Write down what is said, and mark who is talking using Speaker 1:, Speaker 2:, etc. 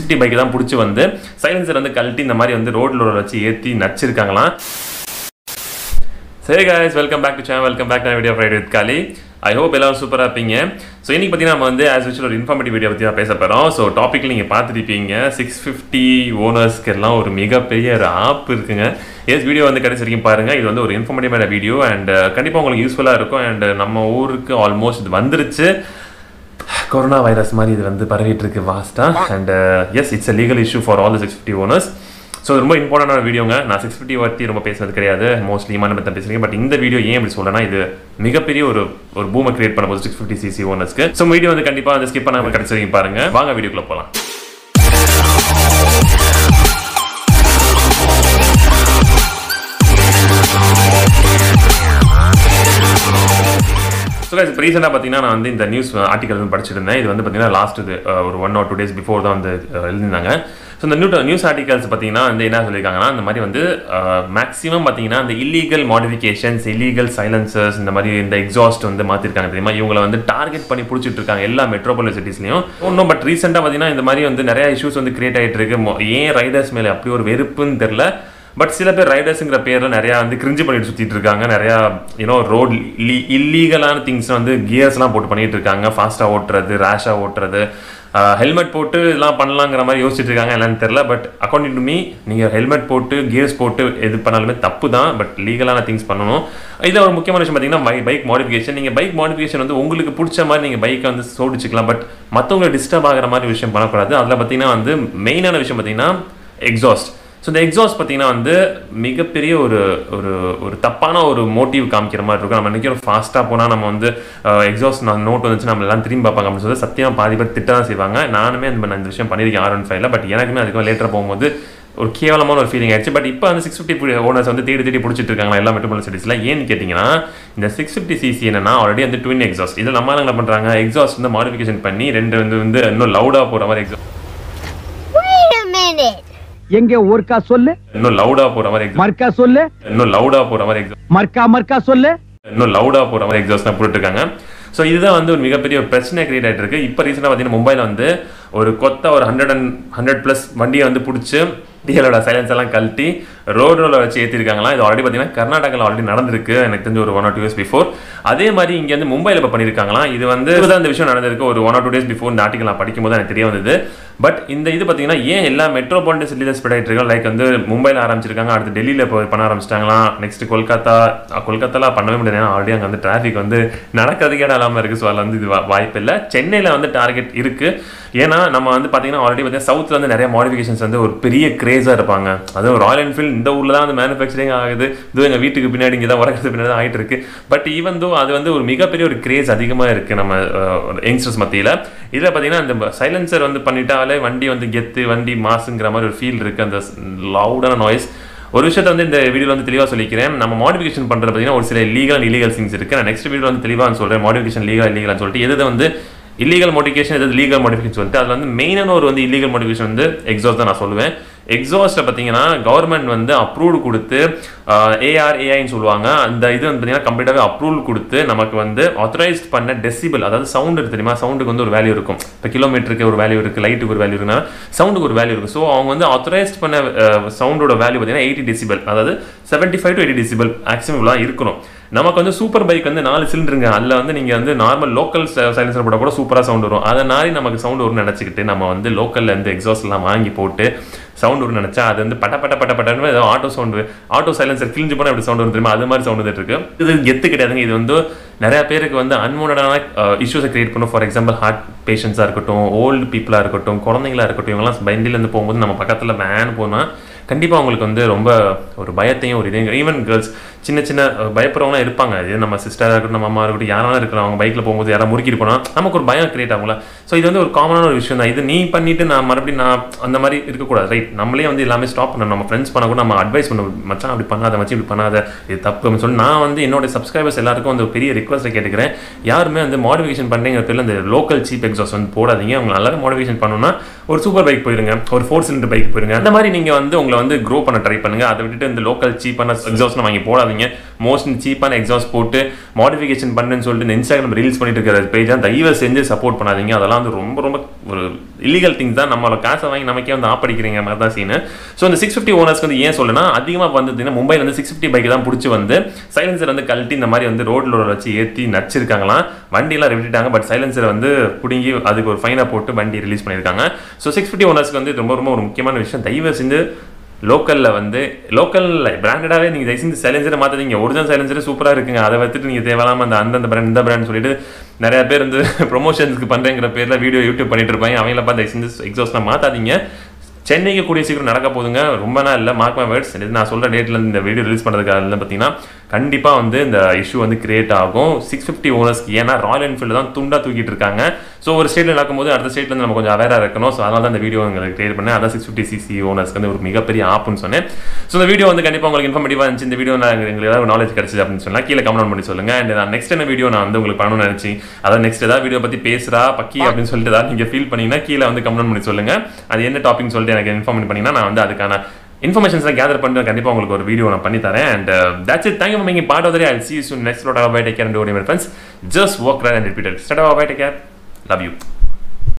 Speaker 1: Fifty bike தான் பிடிச்சி வந்து சைலன்சர் வந்து கழட்டி இந்த மாதிரி வந்து ரோட்ல வச்சு ஏற்றி நச்சிருக்காங்களாம் சரி guys welcome back to channel welcome back to video Friday with காலி ஐ ஹோப் எல்லாரும் சூப்பராக இருப்பீங்க ஸோ இன்னைக்கு பார்த்தீங்கன்னா நம்ம வந்து ஆஸ் யூஷுவல் ஒரு இன்ஃபார்மேட்டிவ் வீடியோ பற்றி தான் பேச போகிறோம் ஸோ டாப்பிக்கில் நீங்கள் பார்த்துருப்பீங்க சிக்ஸ் ஃபிஃப்டி ஓனர்ஸ்க்கு எல்லாம் ஒரு மிகப்பெரிய ஒரு ஆப் இருக்குங்க எஸ் வீடியோ வந்து கடைசி வரைக்கும் பாருங்கள் இது வந்து ஒரு இன்ஃபார்மேட்டிவான வீடியோ அண்ட் கண்டிப்பாக உங்களுக்கு யூஸ்ஃபுல்லாக இருக்கும் அண்ட் நம்ம ஊருக்கு ஆல்மோஸ்ட் இது வந்துருச்சு கொரோனா வைரஸ் மாதிரி இது வந்து பரவிட்டு இருக்கு வாஸ்டா and yes it's a legal issue for all six fifty owners so இது ரொம்ப இம்பார்ட்டண்டான வீடியோங்க நான் சிக்ஸ் ஃபிஃப்டி பற்றி ரொம்ப பேசுறது கிடையாது மோஸ்ட்லி இமான பற்றி பேசுறீங்க பட் இந்த வீடியோ ஏன் இப்படி சொல்லனா இது மிகப்பெரிய ஒரு ஒரு பூமை கிரியேட் பண்ண போது சிக்ஸ் ஃபிஃப்டி சிசி ஓனர்ஸ்க்கு ஸோ வீடியோ வந்து கண்டிப்பாக வந்து ஸ்கிப் பண்ணாமல் கடைசி வரைக்கும் பாருங்க வாங்க வீடியோக்குள்ள போகலாம் ஸோ guys இப்போ ரீசெண்டாக பார்த்தீங்கன்னா நான் வந்து இந்த நியூஸ் ஆர்டிகல் வந்து படிச்சுட்டு இருந்தேன் இது வந்து பார்த்தீங்கன்னா லாஸ்ட் இது அஹ், ஒரு one or two days before தான் வந்து அஹ், எழுதியிருந்தாங்க ஸோ இந்த நியூ நியூஸ் ஆர்டிகல்ஸ் பார்த்தீங்கன்னா வந்து என்ன சொல்லியிருக்காங்கன்னா இந்த மாதிரி வந்து மேக்ஸிமம் பார்த்தீங்கன்னா இந்த இல்லீகல் மாடிஃபிகேஷன்ஸ் இல்லீகல் சைலன்சர்ஸ் இந்த மாதிரி இந்த எக்ஸாஸ்ட் வந்து மாற்றிருக்காங்க தெரியுமா இவங்களை வந்து டார்கெட் பண்ணி பிடிச்சிட்டு இருக்காங்க எல்லா மெட்ரோபாலிஸ் சிட்டிஸ்லையும் ஒன்றும் பட் ரீசெண்டாக பார்த்தீங்கன்னா இந்த மாதிரி வந்து நிறைய இஷ்யூஸ் வந்து கிரியேட் ஆகிட்டு இருக்கு மொ- ஏன் ரைடர்ஸ் மேலே அப்படி ஒரு வெறுப்புன்னு தெரில பட் சில பேர் ரைடர்ஸுங்கிற பேரில் நிறையா வந்து கிரிஞ்சு பண்ணிட்டு சுற்றிட்டு இருக்காங்க நிறையா யூனோ ரோட் இல்லீகலான திங்ஸ் வந்து கியர்ஸ்லாம் போட்டு பண்ணிட்டு இருக்காங்க ஃபாஸ்ட்டாக ஓட்டுறது ரேஷாக ஓட்டுறது ஹெல்மெட் போட்டு இதெல்லாம் பண்ணலாங்கிற மாதிரி யோசிச்சுட்டு இருக்காங்க என்னன்னு தெரில பட் அக்கார்டிங் டு மீ நீங்கள் ஹெல்மெட் போட்டு கியர்ஸ் போட்டு எது பண்ணாலுமே தப்பு தான் பட் லீகலான திங்ஸ் பண்ணணும் இதில் ஒரு முக்கியமான விஷயம் பார்த்தீங்கன்னா பைக் மாடிஃபிகேஷன் நீங்கள் பைக் மாடிஃபிகேஷன் வந்து உங்களுக்கு பிடிச்ச மாதிரி நீங்கள் பைக்கை வந்து சோடிச்சுக்கலாம் பட் மற்றவங்களை டிஸ்டர்ப் ஆகிற மாதிரி விஷயம் பண்ணக்கூடாது அதில் பார்த்தீங்கன்னா வந்து மெயினான விஷயம் பார்த்தீங்கன்னா எக்ஸாஸ்ட் ஸோ இந்த எக்ஸாஸ்ட் பார்த்தீங்கன்னா வந்து மிகப்பெரிய ஒரு ஒரு ஒரு தப்பான ஒரு மோட்டிவ் காமிக்கிற மாதிரி இருக்கும் நம்ம நினைக்கிறோம் ஃபாஸ்ட்டாக போனால் நம்ம வந்து எக்ஸாஸ்ட் நான் நோட் வந்துச்சு நம்ம எல்லாம் திரும்பி பார்ப்பாங்க அப்படின்னு சொல்லி சத்தியமாக பாதி பேர் திட்ட தான் செய்வாங்க நானுமே இந்த நான் இந்த விஷயம் பண்ணியிருக்கேன் ஆர் ஒன் ஃபைவ்ல பட் எனக்குமே அதுக்கு லேட்டராக போகும்போது ஒரு கேவலமான ஒரு ஃபீலிங் ஆயிடுச்சு பட் இப்போ வந்து சிக்ஸ் ஃபிஃப்டி ஓனர்ஸ் வந்து தேடி தேடி பிடிச்சிட்டு இருக்காங்க எல்லா மெட்ரோபாலிஸ் சிட்டிஸில் ஏன்னு கேட்டிங்கன்னா இந்த சிக்ஸ் ஃபிஃப்டி சிசி என்னன்னா ஆல்ரெடி வந்து ட்வின் எக்ஸாஸ்ட் இதில் நம்ம என்ன பண்ணுறாங்க எக்ஸாஸ்ட் வந்து மாடிஃபிகேஷன் பண்ணி ரெண்டு வந்து வந்து இன்னும் லவுடாக போகிற மாதிரி எக்ஸாஸ்ட்
Speaker 2: Wait a minute.
Speaker 3: எங்க ஒருக்கா சொல்லு
Speaker 1: இன்னும் லவுடாக போகிற மாதிரி எக்ஸாஸ்ட்
Speaker 3: மர்க்கா சொல்லு
Speaker 1: இன்னும் லவுடாக போகிற மாதிரி எக்ஸாஸ்ட்
Speaker 3: மர்க்கா மர்க்கா சொல்லு
Speaker 1: இன்னும் லவுடாக போகிற மாதிரி எக்ஸாஸ்ட் தான் போட்டுருக்காங்க ஸோ இதுதான் வந்து ஒரு மிகப்பெரிய ஒரு பிரச்சனை கிரியேட் ஆகிட்டு இருக்கு இப்போ ரீசெண்டாக பார்த்தீங்கன்னா மும்பையில் வந்து ஒரு கொத்த ஒரு ஹண்ட்ரட் அண்ட் ஹண்ட்ரட் ப்ளஸ் வண்டியை வந்து பிடிச்சி டிஎலோட சைலன்ஸ் எல்லாம் கழட்டி ரோட் ரோல வச்சு ஏற்றிருக்காங்களாம் இது ஆல்ரெடி பார்த்தீங்கன்னா கர்நாடகாவில் ஆல்ரெடி நடந்திருக்கு எனக்கு தெரிஞ்ச ஒரு one or two years before அதே மாதிரி இங்கே வந்து மும்பையில் இப்போ பண்ணியிருக்காங்களாம் இது வந்து இதுதான் இந்த விஷயம் நடந்திருக்கு ஒரு one or two days before இந்த ஆர்டிகல் நான் படிக்கும்போது எனக்கு தெரிய வந்தது பட் இந்த இது பார்த்தீங்கன்னா ஏன் எல்லா மெட்ரோபாலிட்டன் சிட்டியில் ஸ்ப்ரெட் ஆகிட்டு இருக்கு லைக் வந்து மும்பையில் ஆரம்பிச்சிருக்காங்க அடுத்து டெல்லியில் இப்போ பண்ண ஆரம்பிச்சிட்டாங்களாம் நெக்ஸ்ட் கொல்கத்தா அஹ் கொல்கத்தாலாம் பண்ணவே முடியாது ஏன்னா ஆல்ரெடி அங்கே வந்து டிராஃபிக் வந்து நடக்கிறதுக்கே இடம் இல்லாமல் இருக்குது ஸோ அதில் வந்து இது வா- வாய்ப்பு இல்லை சென்னையில் வந்து டார்கெட் இருக்குது ஏன்னா நம்ம வந்து பார்த்தீங்கன்னா ஆல்ரெடி பார்த்தீங்கன்னா சவுத்தில் வந்து நிறைய மாடிஃபிகேஷன்ஸ் வந்து ஒரு பெரிய கிரேஸாக இருப்பாங்க அதுவும் ராயல் என்ஃபீல்ட் இந்த ஊரில் தான் வந்து மேனுஃபேக்சரிங் ஆகுது இதுவும் எங்கள் வீட்டுக்கு பின்னாடி இங்கே தான் உறக்கிறது பின்னாடி தான் ஆகிட்டு இருக்கு பட் ஈவன் தோ அது வந்து ஒரு மிகப்பெரிய ஒரு கிரேஸ் அதிகமாக இருக்குது நம்ம யங்ஸ்டர்ஸ் மத்தியில் இதில் பார்த்தீங்கன்னா இந்த சைலன்சர் வந்து பண்ணிட்டாலே வண்டி வந்து கெத்து வண்டி மாசுங்கிற மாதிரி ஒரு ஃபீல் இருக்குது அந்த லவுடான நாய்ஸ் ஒரு விஷயத்தை வந்து இந்த வீடியோவில் வந்து தெளிவாக சொல்லிக்கிறேன் நம்ம மாடிஃபிகேஷன் பண்ணுறது பார்த்தீங்கன்னா ஒரு சில லீகல் அண்ட் இல்லீகல் திங்ஸ் இருக்குது நான் நெக்ஸ்ட் வீடியோ வந்து தெளிவாக சொல்கிறேன் மாடிஃபிகேஷன் லீகல் இல்லீகல்னு சொல்லிட்டு எது வந்து இல்லீகல் மோடிஃபிகேஷன் எது லீகல் மாடிஃபிகேஷன் சொல்லிட்டு அதில் வந்து மெயினான ஒரு வந்து இல்லீகல் மாடிஃபிகேஷன் வந்து எக்ஸாஸ்ட் தான் நான் சொல்லுவேன் எக்ஸாஸ்ட்டை பார்த்தீங்கன்னா கவர்மெண்ட் வந்து அப்ரூவ்டு கொடுத்து ஏஆர்ஏஐன்னு சொல்லுவாங்க அந்த இது வந்து பார்த்தீங்கன்னா கம்ப்ளீட்டாகவே அப்ரூவல் கொடுத்து நமக்கு வந்து ஆத்தரைஸ்ட் பண்ண டெசிபிள் அதாவது சவுண்ட் இருக்கு தெரியுமா சவுண்டுக்கு வந்து ஒரு வேல்யூ இருக்கும் இப்போ கிலோமீட்டருக்கு ஒரு வேல்யூ இருக்குது லைட்டுக்கு ஒரு வேல்யூ இருக்குன்னா சவுண்டுக்கு ஒரு வேல்யூ இருக்குது ஸோ அவங்க வந்து ஆத்தரைஸ்ட் பண்ண சவுண்டோட வேல்யூ பார்த்தீங்கன்னா எயிட்டி டெசிபல் அதாவது seventy five to eighty decibel maximum இருக்கணும் நமக்கு வந்து சூப்பர் பைக் வந்து நாலு சிலிண்டருங்க அதில் வந்து நீங்கள் வந்து நார்மல் லோக்கல் சைலன்சர் போட கூட சூப்பராக சவுண்ட் வரும் அதை நாரி நமக்கு சவுண்ட் வரும்னு நினச்சிக்கிட்டு நம்ம வந்து லோக்கலில் இருந்து எக்ஸாஸ்ட் எல்லாம் வாங்கி போட்டு சவுண்ட் வரும்னு நினச்சா அது வந்து பட்ட பட்ட பட்ட பட்டன்னு ஏதோ ஆட்டோ சவுண்டு ஆட்டோ சைலன்சர் கிழிஞ்சு போனால் எப்படி சவுண்ட் வரும் தெரியுமா அது மாதிரி சவுண்ட் வந்துட்டு இருக்கு இது கெத்து கிடையாதுங்க இது வந்து நிறைய பேருக்கு வந்து அன்வான்டான இஷ்யூஸை கிரியேட் பண்ணும் ஃபார் எக்ஸாம்பிள் ஹார்ட் பேஷண்ட்ஸாக இருக்கட்டும் ஓல்டு பீப்புளாக இருக்கட்டும் குழந்தைங்களா இருக்கட்டும் இவங்கெல்லாம் வண்டியிலேருந்து போகும்போது நம்ம பக்கத்தில் வேன் போனால் கண்டிப்பாக அவங்களுக்கு வந்து ரொம்ப ஒரு பயத்தையும் ஒரு இதையும் ஈவன் கேர்ள்ஸ் சின்ன சின்ன அஹ், பயப்படுறவங்களாம் இருப்பாங்க இது நம்ம சிஸ்டராக இருக்கட்டும் நம்ம அம்மா இருக்கட்டும் யாராலும் இருக்கலாம் அவங்க பைக்கில் போகும்போது யாராவது முறுக்கிட்டு போனால் நமக்கு ஒரு பயம் கிரியேட் ஆகும்ல ஸோ இது வந்து ஒரு காமனான ஒரு விஷயம் தான் இது நீ பண்ணிட்டு நான் மறுபடியும் நான் அந்த மாதிரி இருக்கக்கூடாது ரைட் நம்மளே வந்து எல்லாமே ஸ்டாப் பண்ணணும் நம்ம ஃப்ரெண்ட்ஸ் பண்ண கூட நம்ம அட்வைஸ் பண்ணணும் மச்சான் அப்படி பண்ணாத மச்சி இப்படி பண்ணாத இது தப்பு அப்படின்னு சொல்லி நான் வந்து என்னோட சப்ஸ்கிரைபர்ஸ் எல்லாருக்கும் வந்து ஒரு பெரிய ரிக்வஸ்ட்டை கேட்டுக்கிறேன் யாருமே வந்து மாடிஃபிகேஷன் பண்ணுறீங்கிற பேரில் இந்த லோக்கல் சீப் எக்ஸாஸ்ட் வந்து போடாதீங்க அவங்க நல்லா மாடிஃபிகேஷன் பண்ணணும்னா ஒரு சூப்பர் பைக் போயிருங்க ஒரு ஃபோர் சிலிண்டர் பைக் போயிருங்க அந்த மாதிரி நீங்கள் வந்து உங்களை வந்து க்ரோ பண்ண ட்ரை பண்ணுங்க அதை விட்டுட்டு இந்த லோக்கல் சீப்பான எக்ஸாஸ்ட் வாங்கி போடாதீங்க மோஸ்ட் சீப்பான எக்ஸாஸ்ட் போட்டு மாடிஃபிகேஷன் பண்ணுன்னு சொல்லிட்டு இந்த இன்ஸ்டாகிராம் ரீல்ஸ் பண்ணிட்டு இருக்கிற பேஜ் தயவு செஞ்சு சப்போர்ட் பண்ணாதீங்க அதெல்லாம் வந்து ரொம்ப ரொம்ப ஒரு இல்லீகல் திங்ஸ் தான் நம்மளோட காசை வாங்கி நமக்கே வந்து ஆப்படிக்கிறீங்க மாதிரி தான் சீனு ஸோ இந்த சிக்ஸ் ஃபிஃப்டி ஓனர்ஸ்க்கு வந்து ஏன் சொல்லுனா அதிகமாக வந்து மும்பையில் வந்து சிக்ஸ் ஃபிஃப்டி பைக் தான் பிடிச்சி வந்து சைலன்சர் வந்து கழட்டி இந்த மாதிரி வந்து ரோட்டில் வச்சு ஏற்றி நச்சிருக்காங்களாம் வண்டியெல்லாம் விட்டுட்டாங்க பட் சைலன்சரை வந்து பிடுங்கி அதுக்கு ஒரு ஃபைனை போட்டு வண்டி ரிலீஸ் பண்ணியிருக்காங்க ஸோ சிக்ஸ் ஃபிஃப்டி ஓனர்ஸ்க்கு வந்து ரொம்ப ரொம்ப ஒரு முக்கியமான விஷயம் தயவு செஞ்சு லோக்கலில் வந்து லோக்கல் பிராண்டடாகவே நீங்கள் தயவு செஞ்சு சைலன்சரை மாற்றாதீங்க ஒரிஜினல் சைலன்சரே சூப்பராக இருக்குங்க அதை வச்சுட்டு நீங்கள் தேவையில்லாமல் அந்த அந்தந்த பிராண்ட் இந்த பிராண்ட் சொல்லிட்டு நிறைய பேர் வந்து ப்ரொமோஷன்ஸ்க்கு பண்ணுறேங்கிற பேரில் வீடியோ யூடியூப் பண்ணிட்டு இருப்பாங்க அவங்கள பார்த்து தயவு செஞ்சு எக்ஸாஸ்ட்லாம் மாற்றாதீங்க சென்னைக்கு கூடிய சீக்கிரம் நடக்க போகுதுங்க ரொம்ப நாள் இல்லை மார்க் மை வேர்ட்ஸ் இது நான் சொல்கிற டேட்டில் இந்த வீடியோ ரிலீஸ் பண்ணுறதுக்காக பார்த்தீங்கன்னா கண்டிப்பாக வந்து இந்த இஷ்யூ வந்து கிரியேட் ஆகும் சிக்ஸ் ஃபிஃப்டி ஓனர்ஸ்க்கு ஏன்னா ராயல் என்ஃபீல்டு தான் துண்டா தூக்கிட்டு இருக்காங்க ஸோ ஒரு ஸ்டேட்டில் நடக்கும்போது அடுத்த ஸ்டேட்ல வந்து நம்ம கொஞ்சம் அவேராக இருக்கணும் ஸோ அதனால தான் இந்த வீடியோ உங்களுக்கு கிரியேட் பண்ணேன் அதான் சிக்ஸ் ஃபிஃப்டி சிசி ஓனர்ஸ்க்கு வந்து ஒரு மிகப்பெரிய ஆப்புன்னு சொன்னேன் ஸோ இந்த வீடியோ வந்து கண்டிப்பாக உங்களுக்கு இன்ஃபர்மேட்டிவாக இருந்துச்சு இந்த வீடியோ நான் எங்களுக்கு ஏதாவது நாலேஜ் கிடைச்சது அப்படின்னு சொன்னால் கீழே கமெண்ட் பண்ணி சொல்லுங்க அண்ட் நான் நெக்ஸ்ட் என்ன வீடியோ நான் வந்து உங்களுக்கு பண்ணணும்னு நினச்சி அதாவது நெக்ஸ்ட் ஏதாவது வீடியோ பற்றி பேசுகிறா பக்கி அப்படின்னு சொல்லிட்டு ஏதாவது நீங்கள் ஃபீல் பண்ணீங்கன்னா கீழே வந்து கமெண்ட் பண்ணி சொல்லுங்க அது என்ன டாபிக் சொல்லிட்டு எனக்கு இன்ஃபார்ம் பண்ணீங்கன்னா நான் வந்து அதுக்கான இன்ஃபர்மேஷன்ஸ்லாம் கேதர் பண்ணிட்டு கண்டிப்பாக உங்களுக்கு ஒரு வீடியோ நான் பண்ணி தரேன் and that's it thank you making part of I see you next load of bye take care and do might friends just work and repeated start of bye take care love you